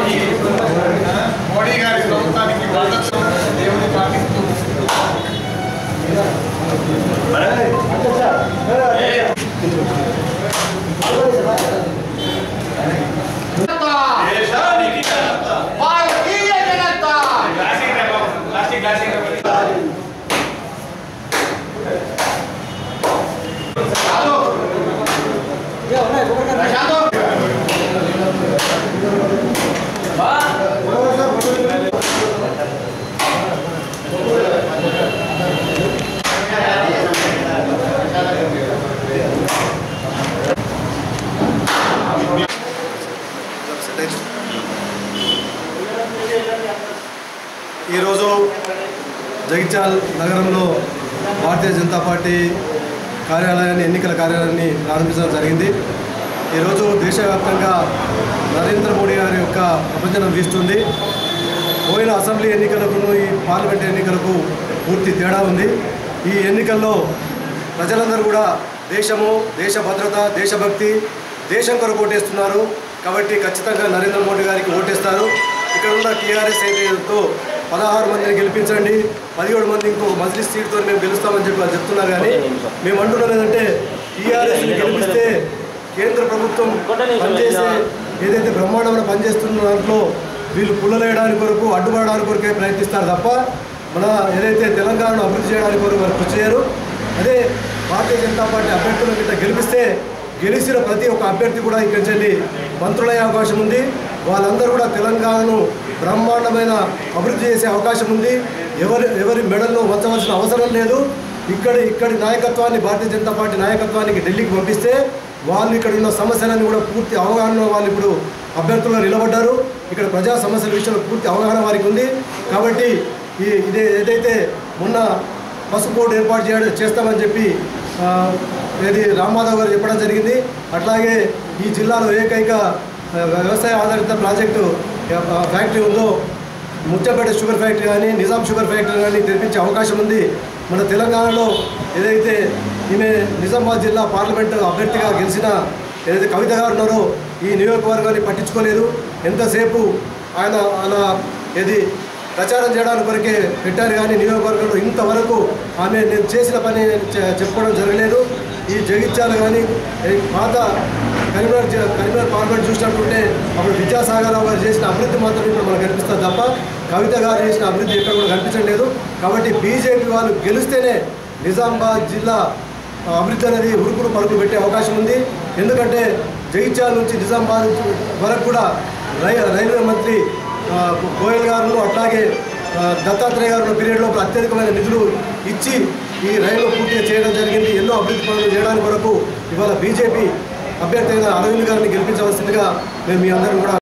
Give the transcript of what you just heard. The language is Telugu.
ప్రభుత్వానికి మోడీ గారి ప్రభుత్వానికి మద్దతు దేవుని ప్రార్థిస్తూ భారతీయ జనతా ఈరోజు జగిత్యాల్ నగరంలో భారతీయ జనతా పార్టీ కార్యాలయాన్ని ఎన్నికల కార్యాలయాన్ని ప్రారంభించడం జరిగింది ఈరోజు దేశవ్యాప్తంగా నరేంద్ర మోడీ గారి యొక్క ప్రపంచం వీస్తుంది పోయిన అసెంబ్లీ ఎన్నికలకు ఈ పార్లమెంట్ ఎన్నికలకు పూర్తి తేడా ఉంది ఈ ఎన్నికల్లో ప్రజలందరూ కూడా దేశము దేశ భద్రత దేశభక్తి దేశం కొరకు ఓటేస్తున్నారు కాబట్టి ఖచ్చితంగా నరేంద్ర మోడీ గారికి ఓటేస్తారు ఇక్కడ ఉన్న టీఆర్ఎస్ ఐటీతో పదహారు మందిని గెలిపించండి పదిహేడు మంది ఇంకో మజ్లిస్ సీట్తో మేము గెలుస్తామని చెప్పి వాళ్ళు చెప్తున్నారు కానీ మేము అంటున్నాం ఏంటంటే టీఆర్ఎస్ని గెలిపిస్తే కేంద్ర ప్రభుత్వం పనిచేసే ఏదైతే బ్రహ్మాండమైన పనిచేస్తున్న దాంట్లో వీళ్ళు పుల్లలేయడానికి కొరకు అడ్డుపడడానికి కొరకే ప్రయత్నిస్తారు తప్ప మన ఏదైతే తెలంగాణను అభివృద్ధి చేయడానికి కొరకు వారు కృషి చేయరు అదే భారతీయ జనతా పార్టీ అభ్యర్థులను గిట్ట గెలిపిస్తే గెలిచిన ప్రతి ఒక్క అభ్యర్థి కూడా ఇక్కడి నుంచి మంత్రులయ్యే అవకాశం ఉంది వాళ్ళందరూ కూడా తెలంగాణను బ్రహ్మాండమైన అభివృద్ధి చేసే అవకాశం ఉంది ఎవరి ఎవరి మెడల్లో వంచవలసిన అవసరం లేదు ఇక్కడి ఇక్కడి నాయకత్వాన్ని భారతీయ జనతా పార్టీ నాయకత్వానికి ఢిల్లీకి పంపిస్తే వాళ్ళు ఇక్కడ ఉన్న సమస్యలన్నీ కూడా పూర్తి అవగాహన వాళ్ళు ఇప్పుడు అభ్యర్థులుగా నిలబడ్డారు ఇక్కడ ప్రజా సమస్యల విషయంలో పూర్తి అవగాహన వారికి ఉంది కాబట్టి ఈ ఇదే ఏదైతే మొన్న పసుపు బోర్డు ఏర్పాటు చేయడం చేస్తామని చెప్పి ఆ, ఏది రామ్మాధవ్ గారు చెప్పడం జరిగింది అట్లాగే ఈ జిల్లాలో ఏకైక ఆ, వ్యవసాయ ఆధారిత ప్రాజెక్టు ఆ, ఫ్యాక్టరీ ఉందో ముచ్చపేట షుగర్ ఫ్యాక్టరీ కానీ నిజాం షుగర్ ఫ్యాక్టరీ కానీ తెప్పించే అవకాశం ఉంది మన తెలంగాణలో ఏదైతే ఈమె నిజామాబాద్ జిల్లా పార్లమెంటు అభ్యర్థిగా గెలిచిన ఏదైతే కవిత గారు ఉన్నారో ఈ నియోజకవర్గాన్ని పట్టించుకోలేదు ఎంతసేపు ఆయన అలా ఏది ప్రచారం చేయడానికి కొరకే పెట్టారు కానీ నియోజకవర్గంలో ఇంతవరకు ఆమె నేను చేసిన పని చె- చెప్పుకోవడం జరగలేదు ఈ జగిత్యాలు కానీ ఈ పాత కరీంనగర్ జ- కరీంనగర్ పార్లమెంట్ చూసినట్టుంటే అప్పుడు విద్యాసాగరరావు గారు చేసిన అభివృద్ధి మాత్రం ఇప్పుడు మనకు కనిపిస్తుంది తప్ప కవిత గారు చేసిన అభివృద్ధి ఎక్కడ కూడా కనిపించడం లేదు కాబట్టి బీజేపీ వాళ్ళు గెలిస్తేనే నిజామాబాద్ జిల్లా ఆ, అభివృద్ధి అనేది ఉరుకులు పరుగులు పెట్టే అవకాశం ఉంది ఎందుకంటే జగిత్యాల నుంచి నిజామాబాద్ వరకు కూడా రై రైల్వే మంత్రి ఆ, గోయల్ గారు అట్లాగే ఆ, దత్తాత్రేయ గారు ఉన్న పీరియడ్ లోపల అత్యధికమైన నిధులు ఇచ్చి ఈ రైలు పూర్తిగా చేయడం జరిగింది ఎన్నో అభివృద్ధి పనులు చేయడానికి వరకు ఇవాళ బీజేపీ అభ్యర్థి అయిన అరవింద్ గారిని గెలిపించవలసిందిగా మేము మీ అందరం కూడా